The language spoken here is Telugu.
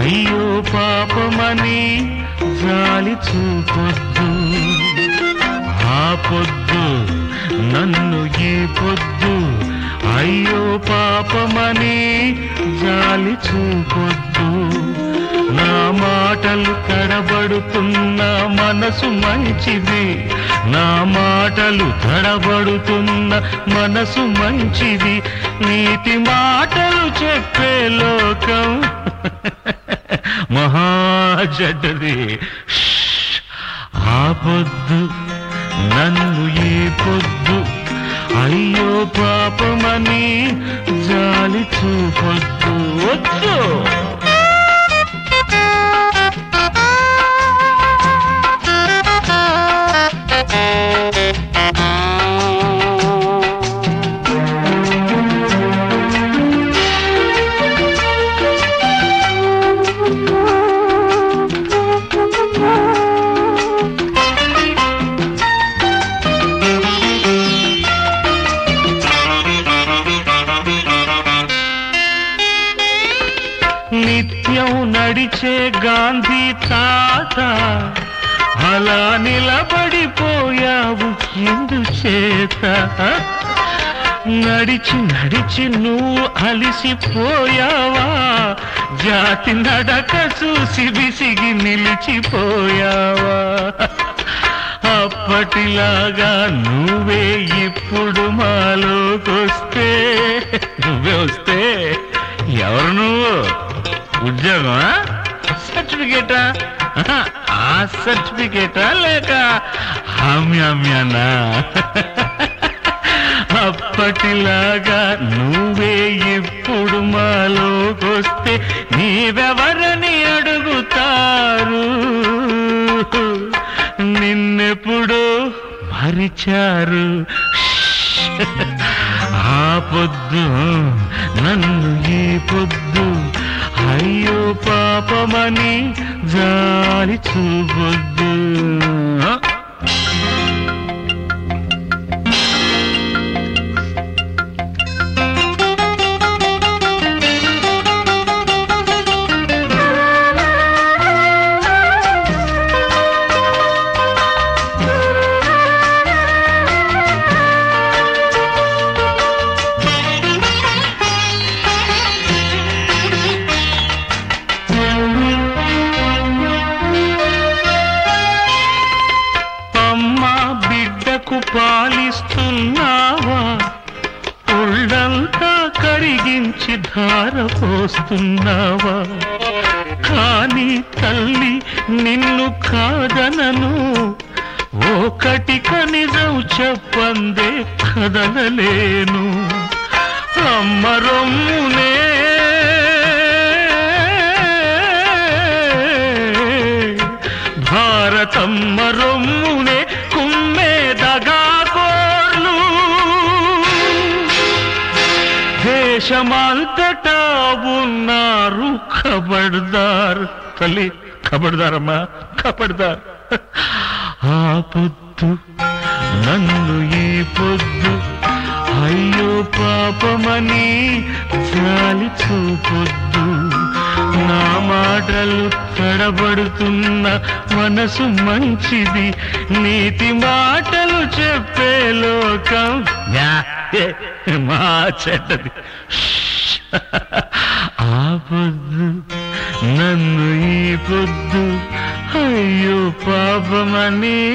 అయ్యో పాపమని జాలి చూపొద్దు ఆ పొద్దు నన్ను ఈ పొద్దు అయ్యో పాపమని జాలి చూపొద్దు నా మాటలు తడబడుతున్న మనసు మంచిది నా మాటలు తడబడుతున్న మనసు మంచిది నీతి మాటలు చెప్పే లోకం మహాజడ్డది ఆ పొద్దు నన్ను ఈ పొద్దు అయ్యో పాపమని జాలి చూపొద్దు వద్దు నిత్యం నడిచే గాంధీ తాత అలా నిలబడిపోయావు ఎందుచేత నడిచి నడిచి నువ్వు అలిసిపోయావా జాతి నడక చూసి విసిగి నిలిచిపోయావా అప్పటిలాగా నువ్వే ఇప్పుడు మాలోకొస్తే నువ్వే వస్తే ఎవరు నువ్వు ఉద్యోగమా సర్టిఫికేటా ఆహా, ఆ సర్టిఫికేటా లేక హామ్యామ్యానా అప్పటిలాగా నువ్వే ఇప్పుడు మాలోకొస్తే నీవెవరని అడుగుతారు నిన్నెప్పుడు మరిచారు ఆ పొద్దు నన్ను ఈ పొద్దు అయ్యో పాపమని జాలి చూపొద్దు అమ్మా బిడ్డకు పాలిస్తున్నావా ఒళ్ళంతా కరిగించి ధార పోస్తున్నావా కానీ తల్లి నిన్ను కాదనను ఒకటిక నిజం చెప్పందే కదలలేను అమ్మ రొమ్మునే భారతమ్మ రొమ్మునే కుమ్మే దగాకోర్లు దేశమంతటా ఉన్నారు ఖబర్దార్ తల్లి ఖబర్దారమ్మా ఖబర్దార్ ఆ పొద్దు నన్ను ఈ పొద్దు అయ్యో పాపమని జాలి చూపొద్దు నా మాటలు తడబడుతున్న మనసు మంచిది నీతి మాటలు చెప్పే లోకం యా, ఏ, మా చెడ్డది ఆ పొద్దు నన్ను ఈ పొద్దు అయ్యో పాపమని